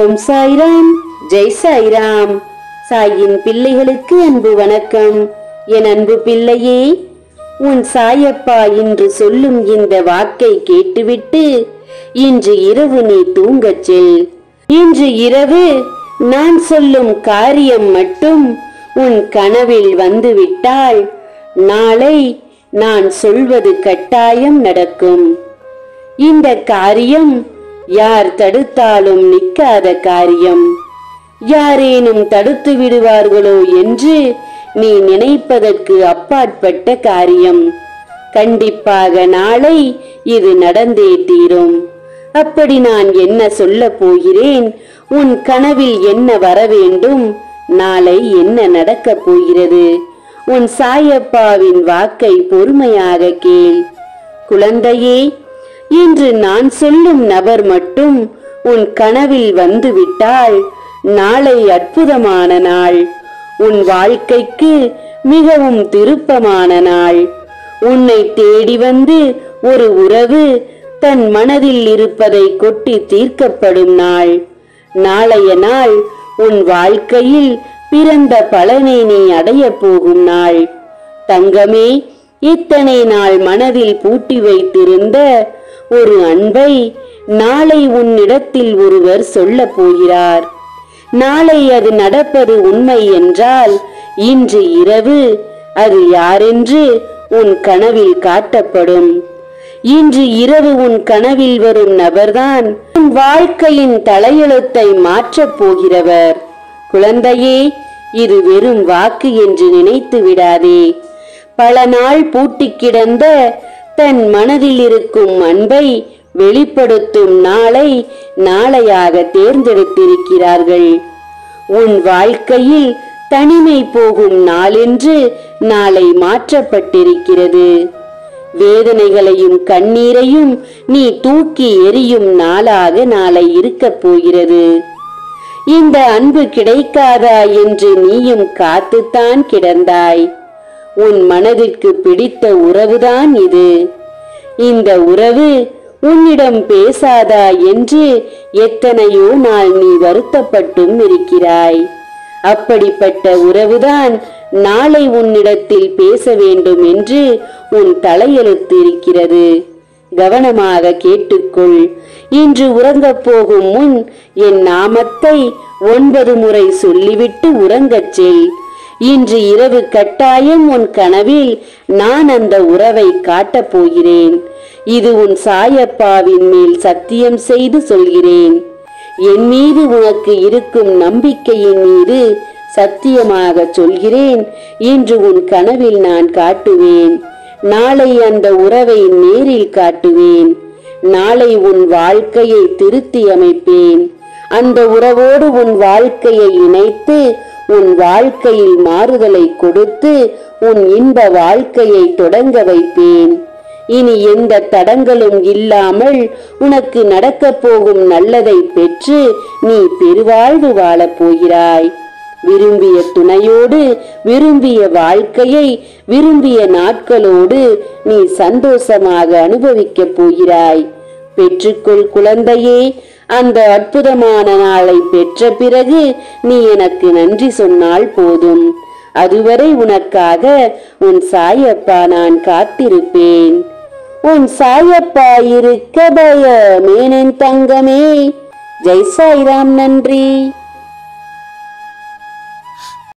ஓம் சாய்ராம் ஜெய் சாய்ராம் சாயின் பிள்ளைகளுக்கு அன்பு வணக்கம் என் அன்பு பிள்ளையே உன் சாயப்பா இன்று சொல்லும் இந்த வாக்கை கேட்டுவிட்டு இன்று இரவு நீ தூங்கச் செல் இன்று இரவு நான் சொல்லும் காரியம் மட்டும் உன் கனவில் வந்துவிட்டால் நாளை நான் சொல்வது கட்டாயம் நடக்கும் இந்த காரியம் யார் தடுத்தாலும் நிற்காத காரியம் யாரேனும் தடுத்து விடுவார்களோ என்று நீ நினைப்பதற்கு அப்பாற்பட்ட காரியம் கண்டிப்பாக நாளை இது நடந்தே தீரும் அப்படி நான் என்ன சொல்லப் போகிறேன் உன் கனவில் என்ன வர வேண்டும் நாளை என்ன நடக்கப் போகிறது உன் சாயப்பாவின் வாக்கை பொறுமையாக கேள் குழந்தையே இன்று நான் சொல்லும் நபர் மட்டும் உன் கனவில் வந்துவிட்டால் நாளை அற்புதமான நாள் உன் வாழ்க்கைக்கு மிகவும் திருப்பமான நாள் உன்னை தேடி வந்து ஒரு உறவு தன் மனதில் இருப்பதை கொட்டி தீர்க்கப்படும் நாள் நாளைய நாள் உன் வாழ்க்கையில் பிறந்த பலனை நீ அடையப் போகும் நாள் தங்கமே இத்தனை நாள் மனதில் பூட்டி வைத்திருந்த ஒரு அன்பை நாளை உன்னிடத்தில் ஒருவர் சொல்லப் போகிறார் நாளை அது நடப்பது உண்மை என்றால் இன்று இரவு அது யாரென்று உன் கனவில் காட்டப்படும் இன்று இரவு உன் கனவில் வரும் நபர்தான் உன் வாழ்க்கையின் தலையெழுத்தை மாற்றப் போகிறவர் குழந்தையே இது வெறும் வாக்கு என்று நினைத்து விடாதே பல நாள் பூட்டி கிடந்த தன் மனதில் இருக்கும் அன்பை வெளிப்படுத்தும் நாளை நாளையாக தேர்ந்தெடுத்திருக்கிறார்கள் உன் வாழ்க்கையில் தனிமை போகும் நாளென்று நாளை மாற்றப்பட்டிருக்கிறது வேதனைகளையும் கண்ணீரையும் நீ தூக்கி எறியும் நாளாக நாளை இருக்கப் போகிறது இந்த அன்பு கிடைக்காதா என்று நீயும் காத்துத்தான் கிடந்தாய் உன் மனதிற்கு பிடித்த உறவுதான் இது இந்த உறவு உன்னிடம் பேசாதா என்று எத்தனையோ நாள் நீ வருத்தப்பட்டும் இருக்கிறாய் அப்படிப்பட்ட உறவுதான் நாளை உன்னிடத்தில் பேச வேண்டும் என்று உன் தலையெழுத்து இருக்கிறது கவனமாக கேட்டுக்கொள் இன்று உறங்கப் போகும் முன் என் நாமத்தை ஒன்பது முறை சொல்லிவிட்டு உறங்கச் செல் இன்று இரவு கட்டாயம் உன் கனவில் நான் அந்த உறவை காட்டப் போகிறேன் இது உன் சாயப்பாவின் மேல் சத்தியம் செய்து சொல்கிறேன் என் மீது உனக்கு இருக்கும் நம்பிக்கையின் மீது சத்தியமாக சொல்கிறேன் இன்று உன் கனவில் நான் காட்டுவேன் நாளை அந்த உறவை நேரில் காட்டுவேன் நாளை உன் வாழ்க்கையை திருத்தி அமைப்பேன் அந்த உறவோடு உன் வாழ்க்கையை இணைத்து உன் வாழ்க்கையில் மாறுதலை கொடுத்து உன் இன்ப வாழ்க்கையை தொடங்க வைப்பேன் இனி எந்த தடங்களும் இல்லாமல் உனக்கு நடக்கப் போகும் நல்லதை பெற்று நீ பெருவாழ்வு வாழப் போகிறாய் விரும்பிய துணையோடு விரும்பிய வாழ்க்கையை விரும்பிய நாட்களோடு நீ சந்தோஷமாக அனுபவிக்கப் போகிறாய் பெற்றுக்கொள் குழந்தையே அந்த அற்புதமான நாளை பெற்ற பிறகு நீ எனக்கு நன்றி சொன்னால் போதும் அதுவரை உனக்காக உன் சாயப்பா நான் காத்திருப்பேன் உன் சாயப்பா இருக்க பயமேனன் தங்கமே ஜெய் சாய்ராம் நன்றி